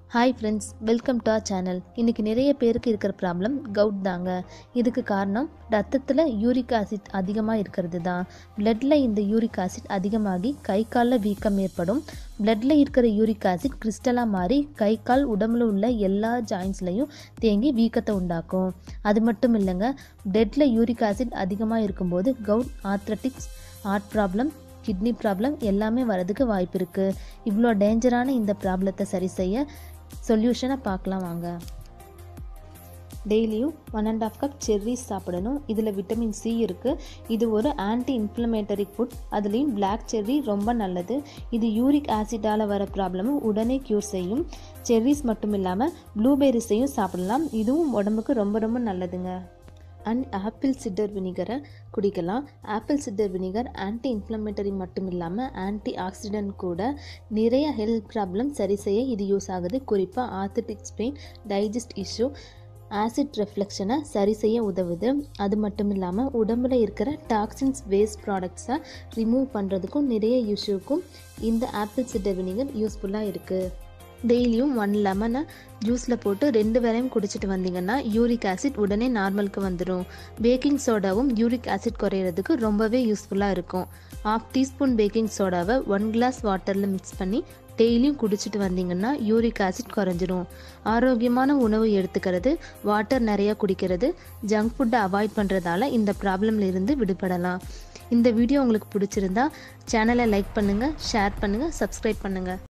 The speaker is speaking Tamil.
hi friends welcome to our channel இன்றைக்கி நிறைய பேருக்கு இருக்கிற ப்ராப்ளம் கவுட் தாங்க இதுக்கு காரணம் ரத்தத்தில் யூரிக் ஆசிட் அதிகமாக இருக்கிறது தான் பிளட்டில் இந்த யூரிக் ஆசிட் அதிகமாகி கை காலில் வீக்கம் ஏற்படும் பிளட்டில் இருக்கிற யூரிக் ஆசிட் கிறிஸ்டலாக மாறி கை கால் உடம்புல உள்ள எல்லா ஜாயின்ஸ்லையும் தேங்கி வீக்கத்தை உண்டாக்கும் அது மட்டும் இல்லைங்க பிளட்டில் யூரிக் ஆசிட் அதிகமாக இருக்கும்போது gout arthritis heart problem kidney problem எல்லாமே வரதுக்கு வாய்ப்பு இருக்குது இவ்வளோ டேஞ்சரான இந்த ப்ராப்ளத்தை சரி செய்ய சொல்யூஷனை பார்க்கலாம் வாங்க டெய்லியும் one and half cup cherries சாப்பிடணும் இதில் விட்டமின் சி இருக்குது இது ஒரு ஆன்டி இன்ஃப்ளமேட்டரி ஃபுட் அதுலேயும் பிளாக் செர்ரி ரொம்ப நல்லது இது யூரிக் ஆசிட்டால் வர ப்ராப்ளமை உடனே க்யூர் செய்யும் செர்ரிஸ் மட்டும் இல்லாமல் ப்ளூபெர்ரிஸையும் சாப்பிடலாம் இதுவும் உடம்புக்கு ரொம்ப ரொம்ப நல்லதுங்க அண்ட் ஆப்பிள் சிட்டர் வினிகரை குடிக்கலாம் apple cider vinegar anti inflammatory மட்டும் இல்லாமல் ஆன்டி ஆக்சிடென்ட் கூட நிறைய ஹெல்த் ப்ராப்ளம் சரி செய்ய இது யூஸ் ஆகுது குறிப்பாக arthritis pain digest issue acid ரெஃப்ளெக்ஷனை சரி செய்ய உதவுது அது மட்டும் இல்லாமல் உடம்புல இருக்கிற டாக்ஸின்ஸ் வேஸ்ட் ப்ராடக்ட்ஸை ரிமூவ் பண்ணுறதுக்கும் நிறைய இஷ்யூக்கும் இந்த ஆப்பிள் சிட்டர் வினிகர் யூஸ்ஃபுல்லாக இருக்குது டெய்லியும் ஒன் லெமனை ஜூஸில் போட்டு ரெண்டு வேளையும் குடிச்சிட்டு வந்தீங்கன்னா யூரிக் ஆசிட் உடனே நார்மலுக்கு வந்துடும் பேக்கிங் சோடாவும் யூரிக் ஆசிட் குறையிறதுக்கு ரொம்பவே யூஸ்ஃபுல்லாக இருக்கும் ஆஃப் டீஸ்பூன் பேக்கிங் சோடாவை ஒன் கிளாஸ் வாட்டரில் மிக்ஸ் பண்ணி டெய்லியும் குடிச்சிட்டு வந்தீங்கன்னா யூரிக் ஆசிட் குறைஞ்சிரும் ஆரோக்கியமான உணவு எடுத்துக்கிறது வாட்டர் நிறையா குடிக்கிறது ஜங்க் ஃபுட்டை அவாய்ட் பண்ணுறதால இந்த ப்ராப்ளம்ல இருந்து விடுபடலாம் இந்த வீடியோ உங்களுக்கு பிடிச்சிருந்தா சேனலை லைக் பண்ணுங்கள் ஷேர் பண்ணுங்கள் சப்ஸ்கிரைப் பண்ணுங்கள்